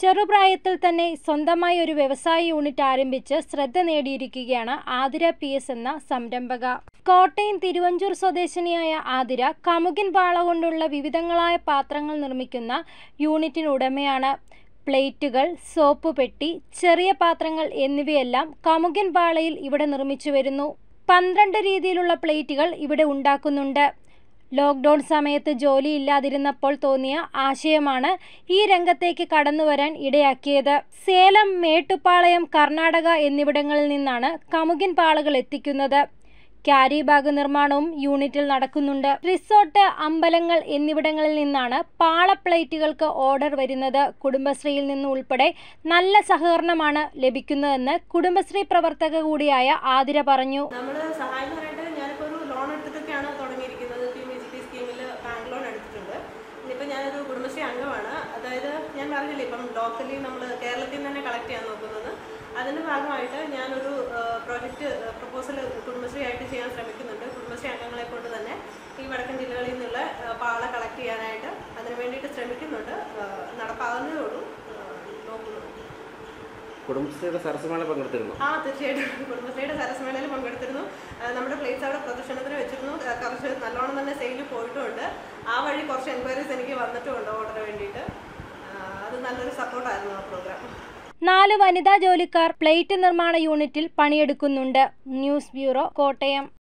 ചെറുപ്രായത്തിൽ തന്നെ സ്വന്തമായി ഒരു വ്യവസായ യൂണിറ്റ് ആരംഭിച്ച് ശ്രദ്ധ നേടിയിരിക്കുകയാണ് ആതിര പി എസ് എന്ന സംരംഭക കോട്ടയം തിരുവഞ്ചൂർ സ്വദേശിനിയായ ആതിര കമുകിൻ പാള കൊണ്ടുള്ള വിവിധങ്ങളായ പാത്രങ്ങൾ നിർമ്മിക്കുന്ന യൂണിറ്റിന് ഉടമയാണ് പ്ലേറ്റുകൾ സോപ്പ് പെട്ടി ചെറിയ പാത്രങ്ങൾ എന്നിവയെല്ലാം കമുകിൻ പാളയിൽ ഇവിടെ നിർമ്മിച്ചു വരുന്നു പന്ത്രണ്ട് രീതിയിലുള്ള പ്ലേറ്റുകൾ ഇവിടെ ഉണ്ടാക്കുന്നുണ്ട് ലോക്ക്ഡൗൺ സമയത്ത് ജോലിയില്ലാതിരുന്നപ്പോൾ തോന്നിയ ആശയമാണ് ഈ രംഗത്തേക്ക് കടന്നുവരാൻ ഇടയാക്കിയത് സേലം മേട്ടുപ്പാളയം കർണാടക എന്നിവിടങ്ങളിൽ നിന്നാണ് കമുകിൻ പാളകൾ എത്തിക്കുന്നത് ക്യാരി ബാഗ് നിർമ്മാണവും യൂണിറ്റിൽ നടക്കുന്നുണ്ട് റിസോർട്ട് അമ്പലങ്ങൾ എന്നിവിടങ്ങളിൽ നിന്നാണ് പാള പ്ലേറ്റുകൾക്ക് ഓർഡർ വരുന്നത് കുടുംബശ്രീയിൽ നിന്ന് ഉൾപ്പെടെ നല്ല സഹകരണമാണ് ലഭിക്കുന്നതെന്ന് കുടുംബശ്രീ പ്രവർത്തക കൂടിയായ ആതിര പറഞ്ഞു നമ്മൾ സഹായം എന്ന് പറയുന്നത് ഞാനിപ്പോൾ ഒരു ലോൺ എടുത്തിട്ടൊക്കെയാണ് തുടങ്ങിയിരിക്കുന്നത് പി എം ജി ടി സ്കീമിൽ ബാങ്ക് ലോൺ എടുത്തിട്ടുണ്ട് ഇന്നിപ്പോൾ ഞാനൊരു കുടുംബശ്രീ അംഗമാണ് അതായത് ഞാൻ പറഞ്ഞില്ലേ ഇപ്പം ലോക്കലി നമ്മൾ കേരളത്തിൽ നിന്ന് തന്നെ കളക്ട് ചെയ്യാൻ നോക്കുന്നത് അതിൻ്റെ ഭാഗമായിട്ട് ഞാനൊരു പ്രോജക്റ്റ് പ്രപ്പോസൽ കുടുംബശ്രീ ആയിട്ട് ചെയ്യാൻ ശ്രമിക്കുന്നുണ്ട് കുടുംബശ്രീ അംഗങ്ങളെ കൊണ്ട് തന്നെ ഈ വടക്കൻ ജില്ലകളിൽ നിന്നുള്ള ആ, പാള കളക്ട് ചെയ്യാനായിട്ട് അതിന് വേണ്ടിയിട്ട് ശ്രമിക്കുന്നുണ്ട് ആ, നടപ്പാകുന്നതേ ഉള്ളൂ ആ, നോക്കുന്നു കുടുംബശ്രീയുടെ സരസമേള പങ്കെടുത്തിരുന്നു ആ തീർച്ചയായിട്ടും കുടുംബശ്രീയുടെ സരസ്മേളയിൽ പങ്കെടുത്തിരുന്നു ആ, നമ്മുടെ പ്ലേറ്റ്സ് അവിടെ പ്രദർശനത്തിന് വെച്ചിരുന്നു ആ, കുറച്ച് നല്ലോണം തന്നെ സെയിൽ പോയിട്ടുമുണ്ട് ആ വഴി കുറച്ച് എൻക്വയറീസ് എനിക്ക് വന്നിട്ടുമുണ്ട് ഓർഡറിന് വേണ്ടിയിട്ട് ആ, അത് നല്ലൊരു സപ്പോർട്ടായിരുന്നു ആ പ്രോഗ്രാം നാല് വനിതാ ജോലിക്കാർ പ്ലേറ്റ് നിർമ്മാണ യൂണിറ്റിൽ പണിയെടുക്കുന്നുണ്ട് ന്യൂസ് ബ്യൂറോ കോട്ടയം